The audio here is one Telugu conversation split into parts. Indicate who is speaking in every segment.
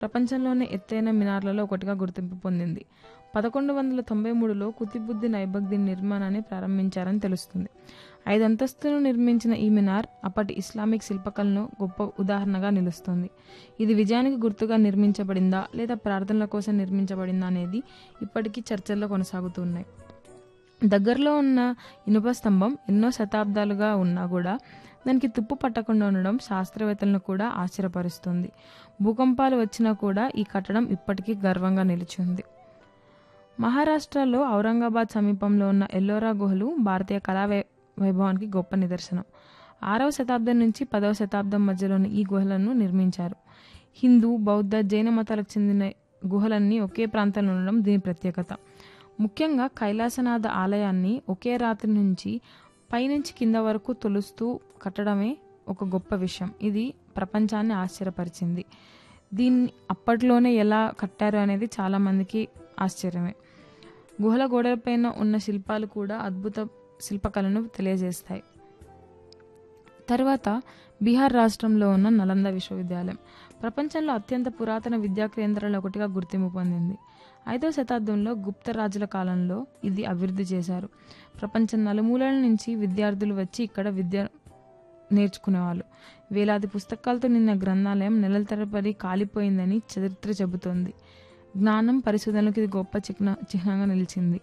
Speaker 1: ప్రపంచంలోనే ఎత్తైన మినార్లలో ఒకటిగా గుర్తింపు పొందింది పదకొండు వందల తొంభై మూడులో కుతుబుద్దీన్ ఐబక్ దీని నిర్మాణాన్ని ప్రారంభించారని తెలుస్తుంది ఐదు అంతస్తులు నిర్మించిన ఈ మినార్ అప్పటి ఇస్లామిక్ శిల్పకళను గొప్ప ఉదాహరణగా నిలుస్తుంది ఇది విజయానికి గుర్తుగా నిర్మించబడిందా లేదా ప్రార్థనల కోసం నిర్మించబడిందా అనేది ఇప్పటికీ చర్చల్లో కొనసాగుతున్నాయి దగ్గరలో ఉన్న ఇనుప స్తంభం ఎన్నో శతాబ్దాలుగా ఉన్నా కూడా దానికి తుప్పు పట్టకుండా ఉండడం శాస్త్రవేత్తలను కూడా ఆశ్చర్యపరుస్తుంది భూకంపాలు వచ్చినా కూడా ఈ కట్టడం ఇప్పటికీ గర్వంగా నిలిచింది మహారాష్ట్రలో ఔరంగాబాద్ సమీపంలో ఉన్న ఎల్లోరా గుహలు భారతీయ కళా వై వైభవానికి గొప్ప నిదర్శనం ఆరవ శతాబ్దం నుంచి పదవ శతాబ్దం మధ్యలోని ఈ గుహలను నిర్మించారు హిందూ బౌద్ధ జైన మతాలకు చెందిన గుహలన్నీ ఒకే ప్రాంతంలో ఉండడం దీని ప్రత్యేకత ముఖ్యంగా కైలాసనాథ ఆలయాన్ని ఒకే రాత్రి నుంచి పైనుంచి కింద వరకు తొలుస్తూ కట్టడమే ఒక గొప్ప విషయం ఇది ప్రపంచాన్ని ఆశ్చర్యపరిచింది దీన్ని అప్పట్లోనే ఎలా కట్టారు అనేది చాలామందికి ఆశ్చర్యమే గుహల గోడలపైన ఉన్న శిల్పాలు కూడా అద్భుత శిల్పకళను తెలియజేస్తాయి తర్వాత బీహార్ రాష్ట్రంలో ఉన్న నలంద విశ్వవిద్యాలయం ప్రపంచంలో అత్యంత పురాతన విద్యా కేంద్రాల్లో ఒకటిగా గుర్తింపు పొందింది ఐదవ శతాబ్దంలో గుప్త రాజుల కాలంలో ఇది అభివృద్ధి చేశారు ప్రపంచం నలుమూలల నుంచి విద్యార్థులు వచ్చి ఇక్కడ విద్య నేర్చుకునేవాళ్ళు వేలాది పుస్తకాలతో నిన్న గ్రంథాలయం నెలల తరబడి కాలిపోయిందని చరిత్ర చెబుతోంది జ్ఞానం పరిశోధనలకు ఇది గొప్ప చిహ్న చిహ్నంగా నిలిచింది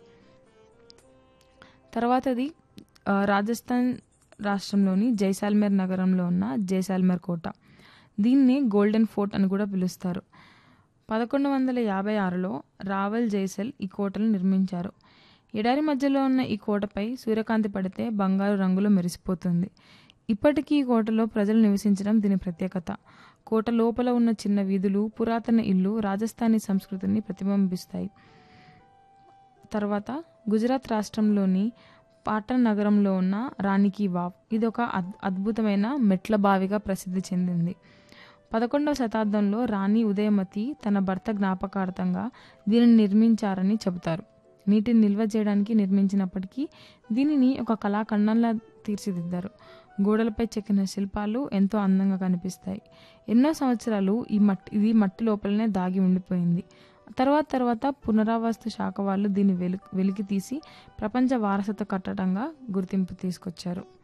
Speaker 1: తర్వాతది ఆ, రాజస్థాన్ రాష్ట్రంలోని జైసాల్మేర్ నగరంలో ఉన్న జైసాల్మేర్ కోట దీన్ని గోల్డెన్ ఫోర్ట్ అని కూడా పిలుస్తారు పదకొండు వందల యాభై ఆరులో రావల్ జైసల్ ఈ కోటను నిర్మించారు ఎడారి మధ్యలో ఉన్న ఈ కోటపై సూర్యకాంతి పడితే బంగారు రంగులో మెరిసిపోతుంది ఇప్పటికీ ఈ కోటలో ప్రజలు నివసించడం దీని ప్రత్యేకత కోట లోపల ఉన్న చిన్న వీధులు పురాతన ఇల్లు రాజస్థానీ సంస్కృతిని ప్రతిబింబిస్తాయి తర్వాత గుజరాత్ రాష్ట్రంలోని పాటన్ నగరంలో ఉన్న రాణికి వావ్ ఇది ఒక అద్- అద్భుతమైన మెట్ల బావిగా ప్రసిద్ధి చెందింది పదకొండవ శతాబ్దంలో రాణి ఉదయమతి తన భర్త జ్ఞాపకార్థంగా దీనిని నిర్మించారని చెబుతారు నీటిని నిల్వ చేయడానికి నిర్మించినప్పటికీ దీనిని ఒక కళాఖండంలా తీర్చిదిద్దారు గోడలపై చెక్కిన శిల్పాలు ఎంతో అందంగా కనిపిస్తాయి ఎన్నో సంవత్సరాలు ఈ మట్టి ఇది మట్టి లోపలనే దాగి ఉండిపోయింది తర్వాత తర్వాత పునరావాస్తు శాఖ వాళ్ళు దీన్ని వెలు వెలికి తీసి ప్రపంచ వారసత్వ కట్టడంగా గుర్తింపు తీసుకొచ్చారు